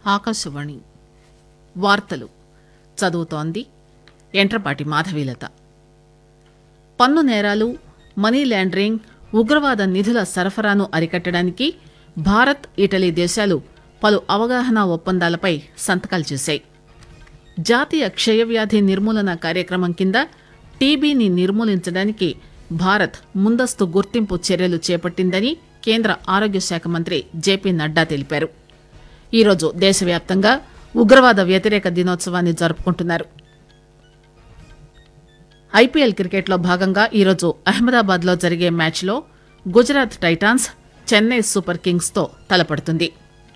ఆకాశవాణి వార్తలు చదువుతోంది ఎంట్రపాటి మాధవీలత పన్ను నేరాలు మనీ లాండరింగ్ ఉగ్రవాద నిధుల సరఫరాను అరికట్టడానికి భారత్ ఇటలీ దేశాలు పలు అవగాహన ఒప్పందాలపై సంతకాలు చేశాయి జాతీయ క్షయవ్యాధి నిర్మూలన కార్యక్రమం కింద టీబీని నిర్మూలించడానికి భారత్ ముందస్తు గుర్తింపు చర్యలు చేపట్టిందని కేంద్ర ఆరోగ్య శాఖ మంత్రి జేపీ నడ్డా తెలిపారు ఈరోజు దేశవ్యాప్తంగా ఉగ్రవాద వ్యతిరేక దినోత్సవాన్ని జరుపుకుంటున్నారు ఐపీఎల్ క్రికెట్లో భాగంగా ఈరోజు అహ్మదాబాద్ లో జరిగే మ్యాచ్లో Gujarat Titans Chennai Super Kings తో తలపడుతుంది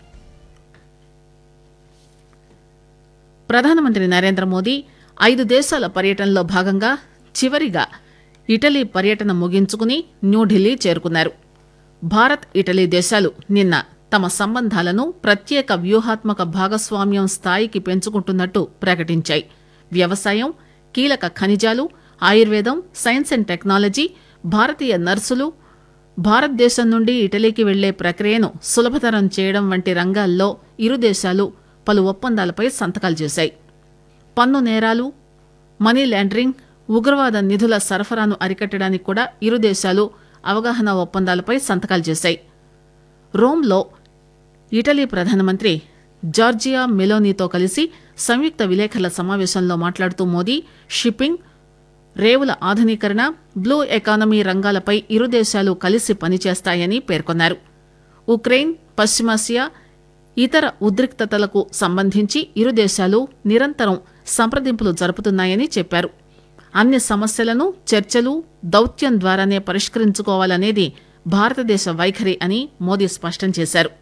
ప్రధానమంత్రి నరేంద్ర మోదీ ఐదు దేశాల పర్యటనలో భాగంగా చివరిగా ఇటలీ పర్యటన ముగించుకుని న్యూఢిల్లీ చేరుకున్నారు భారత్ ఇటలీ దేశాలు నిన్న తమ సంబంధాలను ప్రత్యేక వ్యూహాత్మక భాగస్వామ్యం స్థాయికి పెంచుకుంటున్నట్టు ప్రకటించాయి వ్యవసాయం కీలక ఖనిజాలు ఆయుర్వేదం సైన్స్ అండ్ టెక్నాలజీ భారతీయ నర్సులు భారతదేశం నుండి ఇటలీకి వెళ్లే ప్రక్రియను సులభతరం చేయడం వంటి రంగాల్లో ఇరు దేశాలు పలు ఒప్పందాలపై సంతకాలు చేశాయి పన్ను నేరాలు మనీ లాండరింగ్ ఉగ్రవాద నిధుల సరఫరాను అరికట్టడానికి కూడా ఇరు దేశాలు అవగాహన ఒప్పందాలపై సంతకాలు చేశాయి రోమ్లో ఇటలీ ప్రధానమంత్రి జార్జియా మెలోనీతో కలిసి సంయుక్త విలేకరుల సమావేశంలో మాట్లాడుతూ మోదీ షిప్పింగ్ రేవుల ఆధునీకరణ బ్లూ ఎకానమీ రంగాలపై ఇరు దేశాలు కలిసి పనిచేస్తాయని పేర్కొన్నారు ఉక్రెయిన్ పశ్చిమాసియా ఇతర ఉద్రిక్తతలకు సంబంధించి ఇరు దేశాలు నిరంతరం సంప్రదింపులు జరుపుతున్నాయని చెప్పారు అన్ని సమస్యలను చర్చలు దౌత్యం ద్వారానే పరిష్కరించుకోవాలనేది భారతదేశ వైఖరి అని మోదీ స్పష్టం చేశారు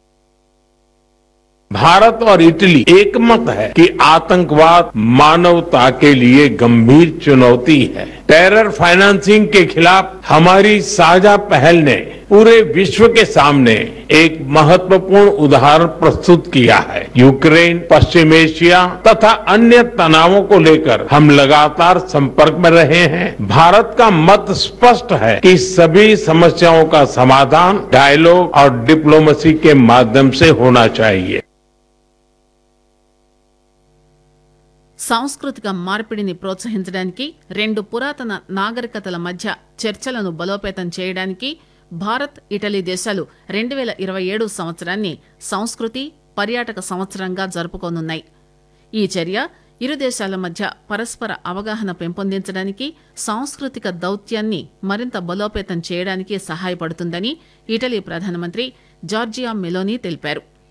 भारत और इटली एकमत है कि आतंकवाद मानवता के लिए गंभीर चुनौती है टेरर फाइनेंसिंग के खिलाफ हमारी साझा पहल ने पूरे विश्व के सामने एक महत्वपूर्ण उदाहरण प्रस्तुत किया है यूक्रेन पश्चिम एशिया तथा अन्य तनावों को लेकर हम लगातार संपर्क में रहे हैं भारत का मत स्पष्ट है कि सभी समस्याओं का समाधान डायलॉग और डिप्लोमेसी के माध्यम से होना चाहिए సాంస్కృతిక మార్పిడిని ప్రోత్సహించడానికి రెండు పురాతన నాగరికతల మధ్య చర్చలను బలోపేతం చేయడానికి భారత్ ఇటలీ దేశాలు రెండు వేల ఇరవై ఏడు సంవత్సరాన్ని సంస్కృతి పర్యాటక సంవత్సరంగా జరుపుకోనున్నాయి ఈ చర్య ఇరు దేశాల మధ్య పరస్పర అవగాహన పెంపొందించడానికి సాంస్కృతిక దౌత్యాన్ని మరింత బలోపేతం చేయడానికి సహాయపడుతుందని ఇటలీ ప్రధానమంత్రి జార్జియా మెలోనీ తెలిపారు